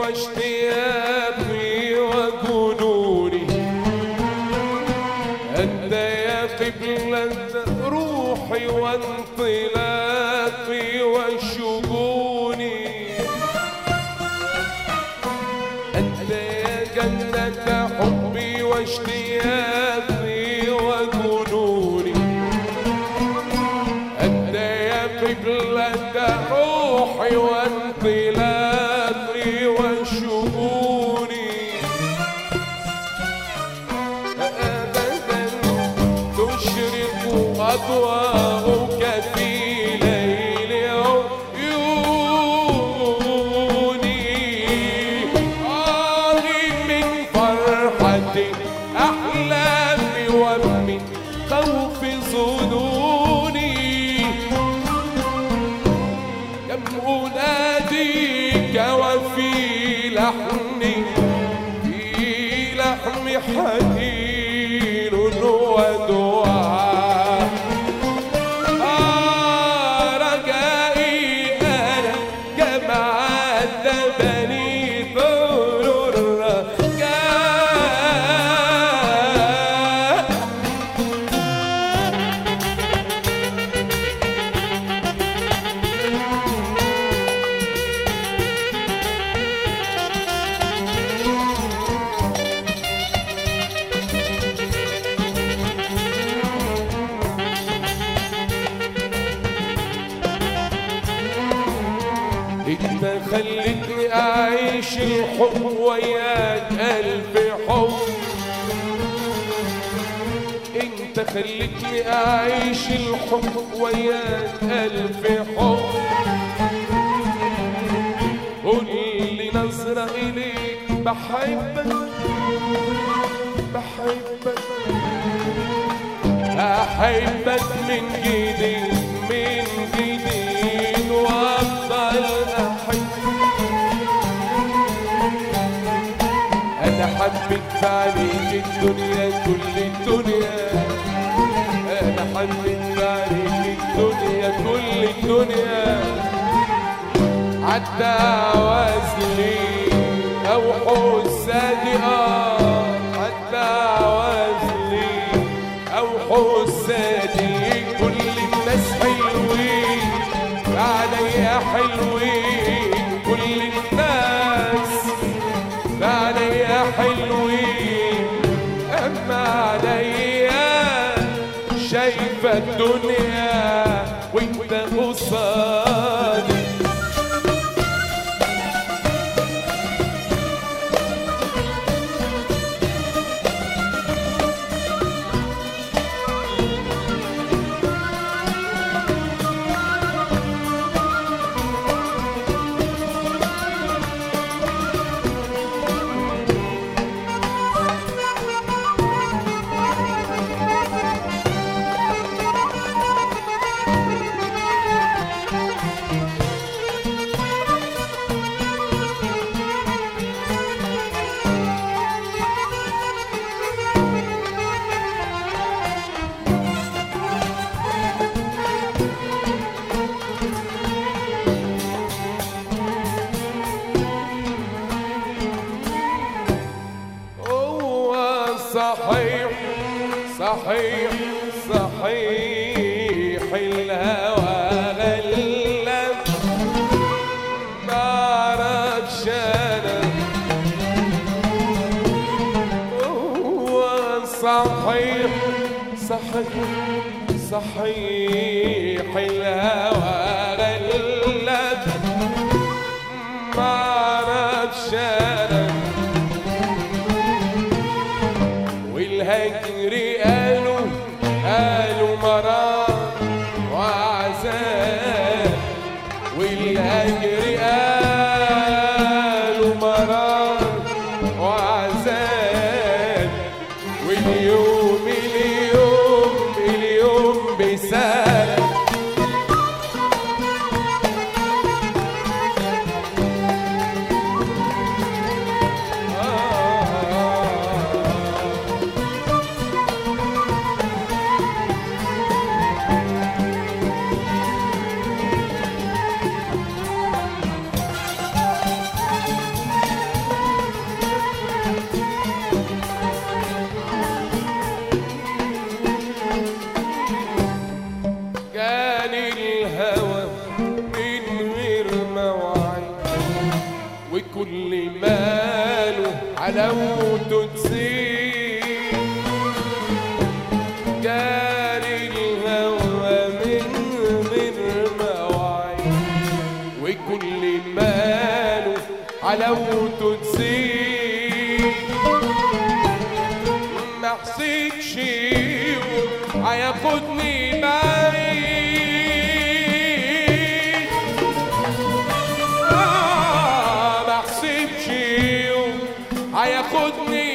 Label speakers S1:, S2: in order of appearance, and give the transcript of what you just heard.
S1: واشتياقي وجنوني أنت يا قبلة روحي وانطلاقي وشجوني أنت يا جنة حبي واشتياقي وجنوني أنت يا قبلة روحي وانطلاقي وشجوني أبدا تشرق أضواءك في ليل عيوني آهي من فرحة أحلامي ومن خوف ظنوني كم أناديك وفي لحني في لحم حنين ودعاء آه رجائي أنا كما عذبني ثور الرجاء انت خلتني اعيش الحب وياك الف حب انت خلتني اعيش الحب وياك الف حب قول لي نظرة اليك بحبك بحبك أحبك من جديد من جديد وأفضل أحب أنا حبيت عليك الدنيا كل الدنيا أنا حبيت عليك الدنيا كل الدنيا عدى وزلي أو حسادي آه عدى وزلي أو حسادي كل الناس حلوين عليا حلوين كل الناس عليا حلوين أما عليا شايفة الدنيا وانت قصادي هو صحيح صحيح صحيح الهوى غلب معرفش انا هو صحيح صحيح صحيح الهوى غلب معرفش انا والهجر قالوا قالوا مرار وعذاب والهجر قالوا مرار وعذاب واليوم اليوم اليوم بسال وكل ماله حلاوته تزيد جاري الهوى من غير مواعيد وكل ماله حلاوته تزيد ما حسيتش يوم هياخدني بعيد آه، ما حسيتش يوم هياخدني